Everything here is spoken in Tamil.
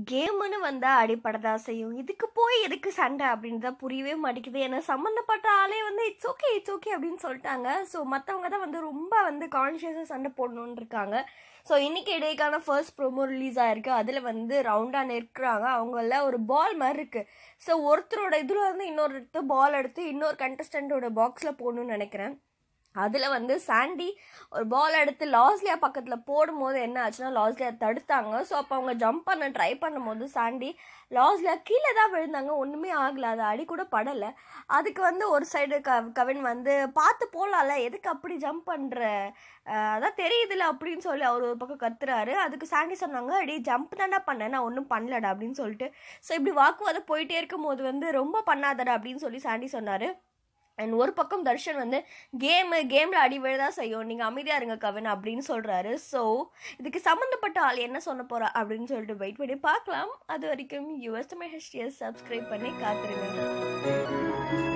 கேம்னு வந்தா அடிப்படதா செய்யும் இதுக்கு போய் எதுக்கு சண்டை அப்படின்னு தான் புரியவே மாட்டேங்குது ஏன்னா சம்மந்தப்பட்ட ஆளே வந்து இட்ஸ் ஓகே இட்ஸ் ஓகே அப்படின்னு சொல்லிட்டாங்க ஸோ மற்றவங்க தான் வந்து ரொம்ப வந்து கான்ஷியஸாக சண்டை போடணுன்னு இருக்காங்க ஸோ இன்னைக்கு இடைக்கான ஃபர்ஸ்ட் ப்ரோமோ ரிலீஸ் ஆயிருக்கு அதில் வந்து ரவுண்டாக நிற்கிறாங்க அவங்கள ஒரு பால் மாதிரி இருக்குது ஸோ ஒருத்தரோட இதில் வந்து இன்னொரு எடுத்து பால் எடுத்து இன்னொரு கண்டஸ்டண்ட்டோட பாக்ஸில் போடணும்னு நினைக்கிறேன் அதில் வந்து சாண்டி ஒரு பால் எடுத்து லாஸ்லியா பக்கத்தில் போடும்போது என்ன ஆச்சுன்னா லாஸ்லியா தடுத்தாங்க ஸோ அப்போ அவங்க ஜம்ப் பண்ண ட்ரை பண்ணும்போது சாண்டி லாஸ்லியா கீழே தான் விழுந்தாங்க ஒன்றுமே ஆகலை அது அடி கூட படலை அதுக்கு வந்து ஒரு சைடு க கவின் வந்து பார்த்து போகலாம்ல எதுக்கு அப்படி ஜம்ப் பண்ணுற அதான் தெரியுதுல அப்படின்னு சொல்லி அவர் ஒரு பக்கம் கத்துறாரு அதுக்கு சாண்டி சொன்னாங்க அடி ஜம்ப் தானே பண்ணேன் நான் ஒன்றும் பண்ணலடா அப்படின்னு சொல்லிட்டு ஸோ இப்படி வாக்குவாதம் போயிட்டே இருக்கும்போது வந்து ரொம்ப பண்ணாதடா அப்படின்னு சொல்லி சாண்டி சொன்னார் அண்ட் ஒரு பக்கம் தர்ஷன் வந்து கேமு கேமில் அடி விழதான் செய்யும் நீங்கள் அமைதியாக இருங்க கவின் அப்படின்னு சொல்கிறாரு ஸோ இதுக்கு சம்மந்தப்பட்ட ஆள் என்ன சொன்ன போகிறா அப்படின்னு சொல்லிட்டு வெயிட் பண்ணி பார்க்கலாம் அது வரைக்கும் யூஎஸ் மை ஹெச்டிஎஸ் சப்ஸ்கிரைப் பண்ணி காத்துருங்க